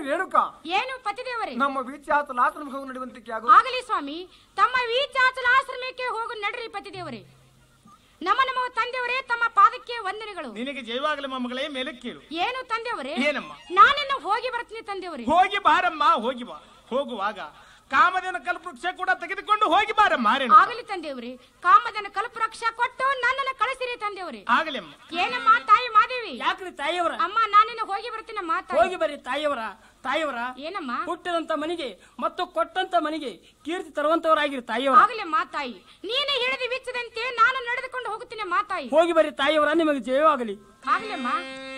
ರೇಣುಕ ಏನು ಪತಿದೇವರೇ ನಮ್ಮ ವೀಚಾತ ಲಾಸನ ಹೋಗಿ ನಡೆಯುವಂತಿಕೆ ಆಗು ಆಗಲಿ ಸ್ವಾಮಿ ತಮ್ಮ ವೀಚಾಚಲ ಆಶ್ರಮಕ್ಕೆ ಹೋಗು ನಡ್ರಿ ಪತಿದೇವರೇ ನಮ್ಮ ನಮ್ಮ ತಂದೆಯವರೇ ತಮ್ಮ ಪಾದಕ್ಕೆ ವಂದನೆಗಳು ನಿನಗೆ ಜೈವಾಗಲಿ ಮೊಮ್ಮಗಳೇ ಮೇಲೆ ಕೇಳು ಏನು ತಂದೆಯವರೇ ಏನಮ್ಮ ನಾನಿನ್ನ ಹೋಗಿ ಬರ್ತೀನಿ ತಂದೆಯವರೇ ಹೋಗಿ ಬಾರಮ್ಮ ಹೋಗಿ ಬಾ ಹೋಗುವಾಗ ಕಾಮದೇನ ಕಲ್ಪವೃಕ್ಷ ಕೂಡ ತೆಗೆದುಕೊಂಡು ಹೋಗಿ ಬಾರಮ್ಮ ರೇಣುಕ. ಆಗಲಿ ತಂದೆಯವರೇ ಕಾಮದನ ಕಲ್ಪರಕ್ಷ ಕೊಟ್ಟು ನನ್ನನ್ನು ಕಳಿಸಿರಿ ತಂದೆಯವರೇ ಆಗಲಿ ಅಮ್ಮ ಏನಮ್ಮ ತಾಯಿ ಮಾದೇವಿ ಯಾಕ್ರಿ ತಾಯಿಯವರ ಅಮ್ಮ ನಾನಿನ್ನ ಹೋಗಿ ಬರ್ತೀನಮ್ಮ ತಾಯಿ ಹೋಗಿ ಬರ್ರಿ ತಾಯಿಯವರ ತಾಯಿಯವರ ಏನಮ್ಮ ಹುಟ್ಟಿದಂತ ಮನೆಗೆ ಮತ್ತು ಕೊಟ್ಟಂತ ಮನೆಗೆ ಕೀರ್ತಿ ತರುವಂತವರಾಗಿರಿ ತಾಯಿಯವರ ಆಗಲಿ ಮಾತಾಯಿ ನೀನೇ ಹೇಳಿದ ವಿಚ್ಚದಂತೆ ನಾನು ನಡೆದುಕೊಂಡು ಹೋಗುತ್ತೇನೆ ಮಾತಾಯಿ ಹೋಗಿ ಬರ್ರಿ ತಾಯಿಯವರ ನಿಮಗೆ ಜಯವಾಗಲಿ ಆಗ್ಲಮ್ಮ